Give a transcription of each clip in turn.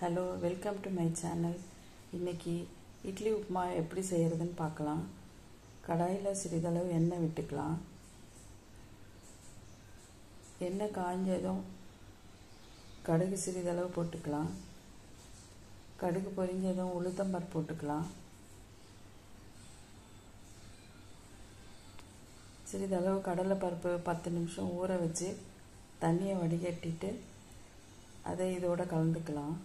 hello welcome to my channel இன்றைக்கி இட்லி உப்புமா எப்படி செய்கிறதுன்னு பார்க்கலாம் கடாயில் சிறிதளவு எண்ணெய் விட்டுக்கலாம் எண்ணெய் காஞ்சதும் கடுகு சிறிதளவு போட்டுக்கலாம் கடுகு பொரிஞ்சதும் உளுத்தம்பருப்பு போட்டுக்கலாம் சிறிதளவு கடலைப்பருப்பு பத்து நிமிஷம் ஊற வச்சு தண்ணியை வடிகட்டிட்டு அதை இதோட கலந்துக்கலாம்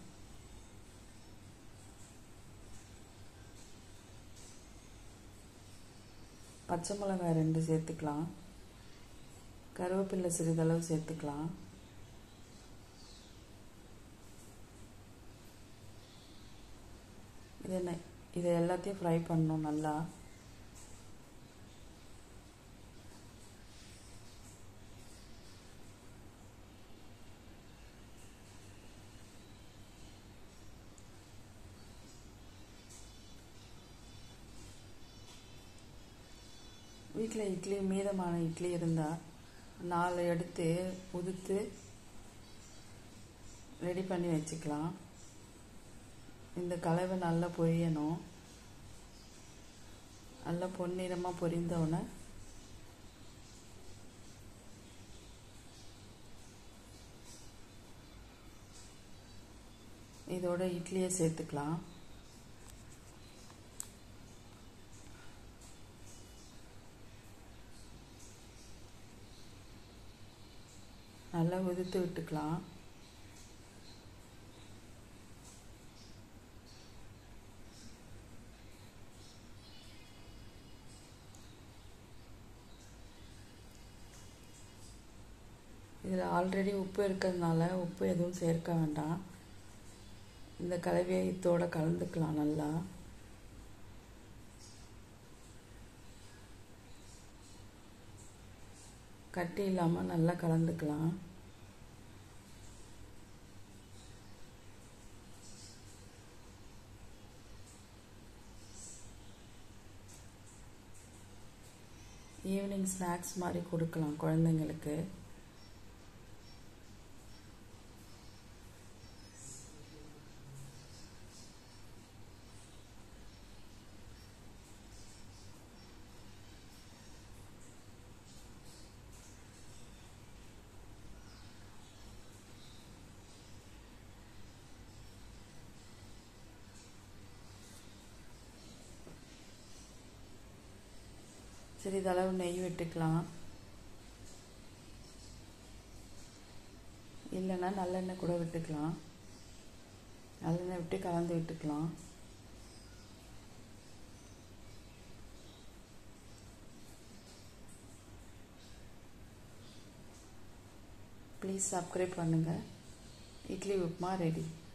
பச்சை மிளகாய் ரெண்டு சேர்த்துக்கலாம் கருவேப்பிலை சிறிதளவு சேர்த்துக்கலாம் இது என்ன இதை எல்லாத்தையும் ஃப்ரை பண்ணணும் நல்லா வீட்டில் இட்லி மீதமான இட்லி இருந்தால் நாலு எடுத்து உதுத்து ரெடி பண்ணி வச்சுக்கலாம் இந்த கலவை நல்லா பொரியணும் நல்லா பொன்னிறமாக பொரிந்தவுடனே இதோட இட்லியை சேர்த்துக்கலாம் நல்லா உதுத்து விட்டுக்கலாம் இதில் ஆல்ரெடி உப்பு இருக்கிறதுனால உப்பு எதுவும் சேர்க்க வேண்டாம் இந்த கலவையை இதோட கலந்துக்கலாம் நல்லா கட்டி இல்லாமல் நல்லா கலந்துக்கலாம் ஈவினிங் ஸ்நாக்ஸ் மாதிரி கொடுக்கலாம் குழந்தைங்களுக்கு சிறிதளவு நெய் விட்டுக்கலாம் இல்லைன்னா நல்லெண்ணெய் கூட விட்டுக்கலாம் நல்லெண்ணெய் விட்டு கலந்து விட்டுக்கலாம் ப்ளீஸ் சப்ஸ்கிரைப் பண்ணுங்கள் இட்லி உப்புமா ரெடி